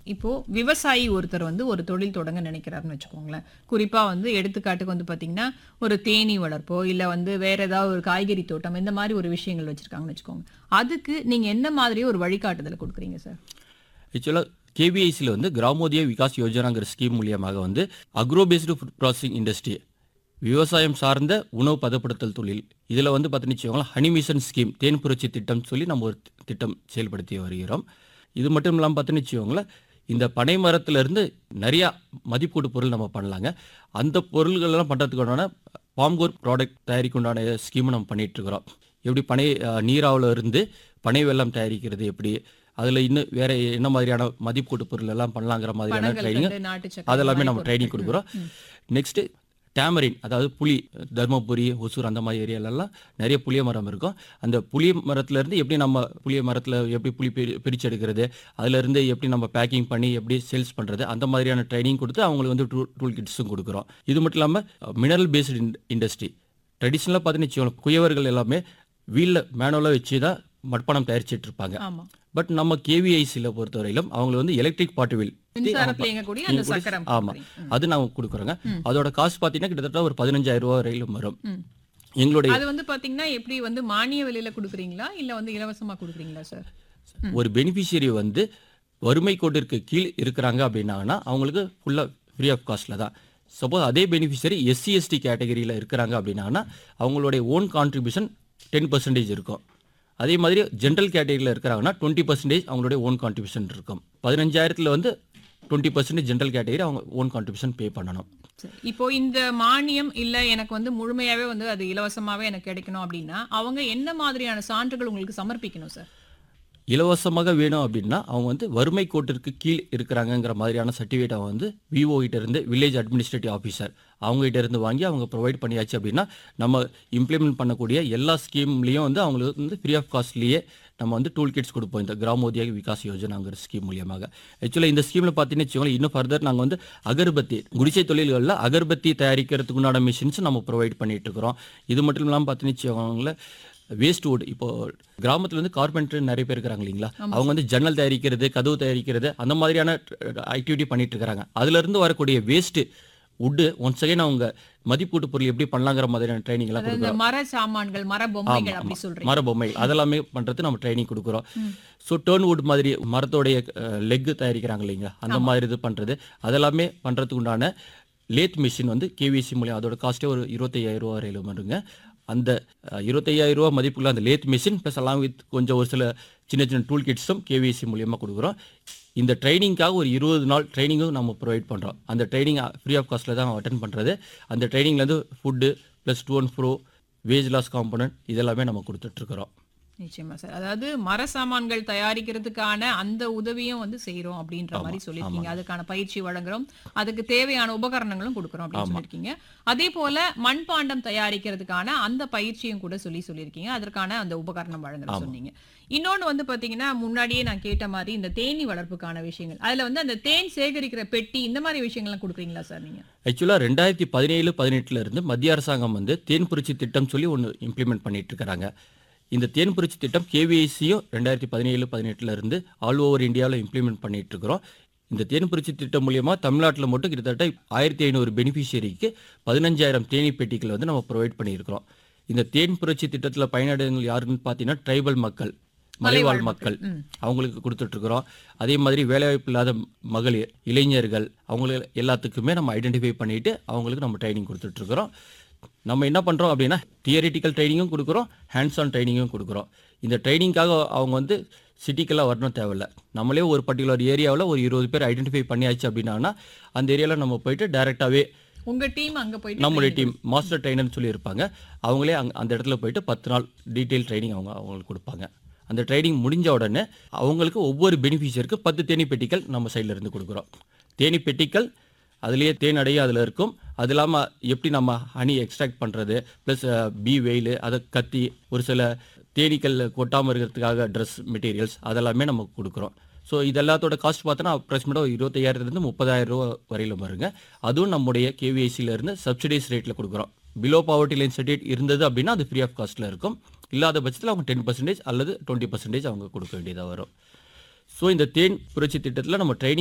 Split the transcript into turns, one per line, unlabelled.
இப்போ விவசாயி ஒருத்தர் வந்து ஒரு தொழில் தொடங்க நினைக்கிறாருன்னு வச்சுக்கோங்களேன் குறிப்பா வந்து எடுத்துக்காட்டுக்கு வந்து பாத்தீங்கன்னா ஒரு தேனீ வளர்ப்போ இல்ல வந்து வேற ஏதாவது ஒரு காய்கறி தோட்டம் இந்த மாதிரி ஒரு விஷயங்கள் வச்சிருக்காங்கன்னு வச்சுக்கோங்க அதுக்கு நீங்க என்ன மாதிரி ஒரு வழிகாட்டுதல் கொடுக்குறீங்க சார்
ஆக்சுவலாக கேபிஐசியில் வந்து கிராமோதய விகாஸ் யோஜனாங்கிற ஸ்கீம் மூலியமாக வந்து agro based food processing industry விவசாயம் சார்ந்த உணவு பதப்படுத்தல் தொழில் இதில் வந்து பார்த்தீங்கன்னு வச்சுக்கோங்களேன் ஹனி மிஷன் ஸ்கீம் தேன் புரட்சி திட்டம் சொல்லி நம்ம ஒரு திட்டம் செயல்படுத்தி வருகிறோம் இது மட்டும் இல்லாமல் பார்த்தீங்கன்னு வச்சுக்கோங்களேன் இந்த பனை மரத்துலேருந்து நிறையா மதிப்பீட்டு பொருள் நம்ம பண்ணலாங்க அந்த பொருள்களெல்லாம் பண்ணுறதுக்கு பாம்கோர் ப்ராடக்ட் தயாரிக்க உண்டான ஸ்கீம் நம்ம பண்ணிட்டு இருக்கிறோம் எப்படி பனை அஹ், நீராவுல இருந்து பனை வெல்லம் தயாரிக்கிறது எப்படி அதில் இன்னும் வேற என்ன மாதிரியான மதிப்பீட்டு பொருள் எல்லாம் பண்ணலாங்கிற மாதிரியான
பனங்கள்
ட்ரைனிங்
கண்டு நாட்டு சக்கரை
அதெல்லாமே
இந்த
நம்ம
மாதிரி
ட்ரைனிங்
பொருட்கள்.
கொடுக்குறோம் நெக்ஸ்ட் டேமரின் அதாவது புளி தர்மபுரி ஒசூர் அந்த மாதிரி ஏரியாலெல்லாம் நிறைய புளிய மரம் இருக்கும் அந்த புளிய மரத்துல இருந்து எப்படி நம்ம புளிய மரத்தில் எப்படி புளி பிரி பிரிச்சு எடுக்கிறது அதுல இருந்து எப்படி நம்ம பேக்கிங் பண்ணி எப்படி சேல்ஸ் பண்ணுறது அந்த மாதிரியான ட்ரைனிங் கொடுத்து அவங்களுக்கு வந்து டூ டூல் கிட்ஸும் கொடுக்குறோம் இது மட்டும் இல்லாமல் மினரல் பேஸ்டு இண்டஸ்ட்ரி ட்ரெடிஷ்னலாக பார்த்தீங்கன்னு வச்சுக்கோங்களேன் குயவர்கள் எல்லாமே வீலில் மேனுவலாக வச்சு தான் மட்பானம் தயாரிச்சிட்டு இருப்பாங்க
ஆமா
பட் நம்ம கேவிஐசியில் பொறுத்தவரையிலும் அவங்க வந்து எலக்ட்ரிக் பாட்டு வீல்
மின்சாரத்துல இயங்கக்கூடிய அந்த
இயங்கக்கூடிய-
சக்கரம்
ஆமா
கொடுக்குறீங்க.
அது நாங்க கொடுக்குறோங்க அதோட காசு பார்த்தீங்கன்னா கிட்டத்தட்ட ஒரு பதினஞ்சாயிரம் ரூபாய் வரையிலும் வரும்
ம்.
எங்களுடைய
அது வந்து பாத்தீங்கன்னா எப்படி வந்து மானிய விலையில கொடுக்குறீங்களா இல்ல வந்து இலவசமா கொடுக்குறீங்களா சார்
ஒரு பெனிஃபிஷியரி வந்து வறுமை கோட்டிற்கு கீழ் இருக்கிறாங்க அப்படின்னாங்கன்னா அவங்களுக்கு ஃபுல்லாக ஃப்ரீ ஆஃப் காஸ்ட்டில் தான் சப்போஸ் அதே பெனிஃபிஷியரி எஸ்சி எஸ்டி கேட்டகரியில் இருக்கிறாங்க அப்படின்னாங்கன்னா அவங்களுடைய ஓன் கான்ட்ரிபியூஷன் டென் பர்சன்டேஜ் இருக்கும் அதே மாதிரி ஜென்ரல் கேட்டகரியில் இருக்கிறாங்கன்னா டுவெண்ட்டி பர்சன்டேஜ் அவங்களுடைய ஓன் கான்ட்ரிபியூஷன் இருக்கும் பதினஞ்சாயிரத்தில் வந்து டுவெண்ட்டி பர்சன்டேஜ் ஜென்ரல் கேட்டகரி அவங்க ஓன் கான்ட்ரிபியூஷன் பே பண்ணணும்
சரி. இப்போ இந்த மானியம் இல்ல எனக்கு வந்து முழுமையாவே வந்து அது இலவசமாவே எனக்கு கிடைக்கணும் அப்படின்னா அவங்க என்ன மாதிரியான சான்றுகள் உங்களுக்கு சமர்ப்பிக்கணும் சார்
இலவசமாக வேணும் அப்படின்னா அவங்க வந்து வறுமை கோட்டிற்கு கீழ் இருக்கிறாங்கங்கிற மாதிரியான சர்டிஃபிகேட் அவங்க வந்து விஓ கிட்ட இருந்து வில்லேஜ் அட்மினிஸ்ட்ரேட்டிவ் ஆஃபீஸர் அவங்க கிட்ட இருந்து வாங்கி அவங்க ப்ரொவைட் பண்ணியாச்சு அப்படின்னா நம்ம இம்ப்ளிமெண்ட் பண்ணக்கூடிய எல்லா ஸ்கீம்லேயும் வந்து அவங்களுக்கு வந்து ஃப்ரீ ஆஃப் காஸ்ட்லேயே நம்ம வந்து டூல் கிட்ஸ் கொடுப்போம் இந்த கிராமோதய விகாஸ் யோஜனாங்கிற ஸ்கீம் மூலியமாக ஆக்சுவலாக இந்த ஸ்கீமில் பார்த்தீங்கன்னு வச்சுக்கோங்களேன் இன்னும் ஃபர்தர் நாங்கள் வந்து அகர்பத்தி குடிசை தொழில்களில் அகர்பத்தி தயாரிக்கிறதுக்கு உண்டான மிஷின்ஸ் நம்ம ப்ரொவைட் பண்ணிட்டு இருக்கிறோம் இது மட்டும் இல்லாமல் பார்த்தீங்கன்னு வச்சுக்கோங்களேன் வேஸ்ட் வுட் இப்போ கிராமத்துல வந்து கார்பெண்டர் நிறைய பேர் இருக்கிறாங்க இல்லைங்களா அவங்க வந்து ஜன்னல் தயாரிக்கிறது கதவு தயாரிக்கிறது அந்த மாதிரியான ஆக்டிவிட்டி பண்ணிட்டு இருக்காங்க அதுல இருந்து வரக்கூடிய வேஸ்ட் வுட்டு ஒன்ஸ் அகைன் அவங்க மதிப்பீட்டு பொருள் எப்படி பண்ணலாங்கிற மாதிரியான ட்ரைனிங் எல்லாம்
அதாவது இந்த மர சாமான்கள் மர பொம்மைகள் அப்படி சொல்றீங்க
மர பொம்மை அதெல்லாமே பண்றது நம்ம ட்ரைனிங் கொடுக்குறோம் ஸோ டேர்ன் வுட் மாதிரி மரத்தோடைய லெக் தயாரிக்கிறாங்க இல்லைங்களா அந்த மாதிரி இது பண்றது அதெல்லாமே பண்றதுக்கு உண்டான லேத் மிஷின் வந்து கேவிசி மூலியம் அதோட காஸ்ட்டே ஒரு இருபத்தையாயிரம் ரூபா வரையிலும் வருங்க அந்த அஹ், இருபத்தையாயிரம் ரூபா மதிப்புள்ள அந்த lathe machine plus along with கொஞ்சம் ஒரு சில சின்ன சின்ன டூல் கிட்ஸும் கேவிசி மூலியமாக கொடுக்குறோம் இந்த ட்ரைனிங்காக ஒரு இருபது நாள் ட்ரைனிங்கும் நம்ம ப்ரொவைட் பண்ணுறோம் அந்த ட்ரைனிங் ஃப்ரீ ஆஃப் காஸ்ட்டில் தான் அட்டன் பண்ணுறது அந்த ட்ரைனிங்லேருந்து food plus to and fro wage loss component இதெல்லாமே நம்ம கொடுத்துட்ருக்குறோம்
நிச்சயமா சார் அதாவது மர சாமான்கள் தயாரிக்கிறதுக்கான அந்த உதவியும் வந்து செய்றோம் அப்படின்ற மாதிரி சொல்லியிருக்கீங்க அதுக்கான பயிற்சி வழங்குறோம் அதுக்கு தேவையான உபகரணங்களும் கொடுக்குறோம் அப்படின்னு சொல்லியிருக்கீங்க அதே போல மண்பாண்டம் தயாரிக்கிறதுக்கான அந்த பயிற்சியும் கூட சொல்லி சொல்லியிருக்கீங்க அதற்கான அந்த உபகரணம் வழங்குறோம் சொன்னீங்க இன்னொன்னு வந்து பாத்தீங்கன்னா முன்னாடியே நான் கேட்ட மாதிரி இந்த தேனி வளர்ப்புக்கான விஷயங்கள் அதுல வந்து அந்த தேன் சேகரிக்கிற பெட்டி இந்த மாதிரி விஷயங்கள்லாம் கொடுக்குறீங்களா சார் நீங்க
ஆக்சுவலாக ரெண்டாயிரத்தி பதினேழு பதினெட்டுல இருந்து மத்திய அரசாங்கம் வந்து தேன் புரட்சி திட்டம் சொல்லி ஒன்று இம்ப்ளிமெண்ட் பண்ணிட்டு இருக்கிறாங்க இந்த தேன் புரட்சி திட்டம் கேவிஐசியும் ரெண்டாயிரத்தி பதினேழு பதினெட்டுல இருந்து ஆல் ஓவர் இந்தியாவில் இம்ப்ளிமெண்ட் பண்ணிட்டு இருக்கிறோம் இந்த தேன் புரட்சி திட்டம் மூலியமா தமிழ்நாட்டில் மட்டும் கிட்டத்தட்ட ஆயிரத்தி ஐநூறு பெனிஃபிஷியரிக்கு பதினஞ்சாயிரம் தேனி பெட்டிகள் வந்து நம்ம ப்ரொவைட் பண்ணியிருக்கிறோம் இந்த தேன் புரட்சி திட்டத்தில் பயனடைங்கள் யாருன்னு பார்த்தீங்கன்னா ட்ரைபல் மக்கள் மலைவாழ் மக்கள் அவங்களுக்கு கொடுத்துட்டு இருக்கிறோம் அதே மாதிரி வேலைவாய்ப்பு இல்லாத மகளிர் இளைஞர்கள் அவங்களுக்கு எல்லாத்துக்குமே நம்ம ஐடென்டிஃபை பண்ணிட்டு அவங்களுக்கு நம்ம ட்ரைனிங் கொடுத்துட்டு இருக்கிறோம் நம்ம என்ன பண்றோம் அப்படின்னா தியரிட்டிக்கல் ட்ரைனிங்கும் கொடுக்குறோம் ஹேண்ட்ஸ் ஆன் ட்ரைனிங்கும் கொடுக்குறோம் இந்த ட்ரைனிங்காக அவங்க வந்து சிட்டிக்கெல்லாம் வரணும் தேவையில்ல நம்மளே ஒரு பர்டிகுலர் ஏரியாவில் ஒரு இருபது பேர் ஐடென்டிஃபை பண்ணியாச்சு அப்படின்னா அந்த ஏரியாவில் நம்ம போயிட்டு டைரெக்டாகவே
உங்க டீம் அங்க போயிட்டு
நம்மளுடைய டீம் மாஸ்டர் ட்ரைனர்னு சொல்லி இருப்பாங்க அவங்களே அங்க அந்த இடத்துல போயிட்டு பத்து நாள் டீட்டெயில் ட்ரைனிங் அவங்க அவங்களுக்கு கொடுப்பாங்க அந்த ட்ரைனிங் முடிஞ்ச உடனே அவங்களுக்கு ஒவ்வொரு பெனிஃபிஷியருக்கு பத்து தேனி பெட்டிகள் நம்ம சைடுல இருந்து கொடுக்குறோம் தேனி பெட்டிகள் அதுலேயே தேன் அடைய அதில் இருக்கும் அது இல்லாமல் எப்படி நம்ம ஹனி எக்ஸ்ட்ராக்ட் பண்ணுறது ப்ளஸ் பி வெயில் அதை கத்தி ஒரு சில தேனீக்கள் கொட்டாமல் இருக்கிறதுக்காக ட்ரெஸ் மெட்டீரியல்ஸ் அதெல்லாமே நம்ம கொடுக்குறோம் ஸோ இது எல்லாத்தோட காஸ்ட் பார்த்தோன்னா அப்ராக்சிமேட்டாக இருபத்தையாயிரத்துலேருந்து முப்பதாயிரம் ரூபா வரையிலும் வருங்க அதுவும் நம்முடைய KVIC ல இருந்து சப்சிடைஸ் ரேட்டில் கொடுக்குறோம் பிலோ பாவர்ட்டி லைன் சர்டிஃபிகேட் இருந்தது அப்படின்னா அது ஃப்ரீ ஆஃப் காஸ்ட்டில் இருக்கும் இல்லாத பட்சத்தில் அவங்க டென் பர்சன்டேஜ் அல்லது டுவெண்ட்டி பர்சன்டேஜ் அவங்க கொடுக்க வேண்டியதாக வரும் ஸோ இந்த தேன் புரட்சி திட்டத்தில் நம்ம ட்ரைனிங்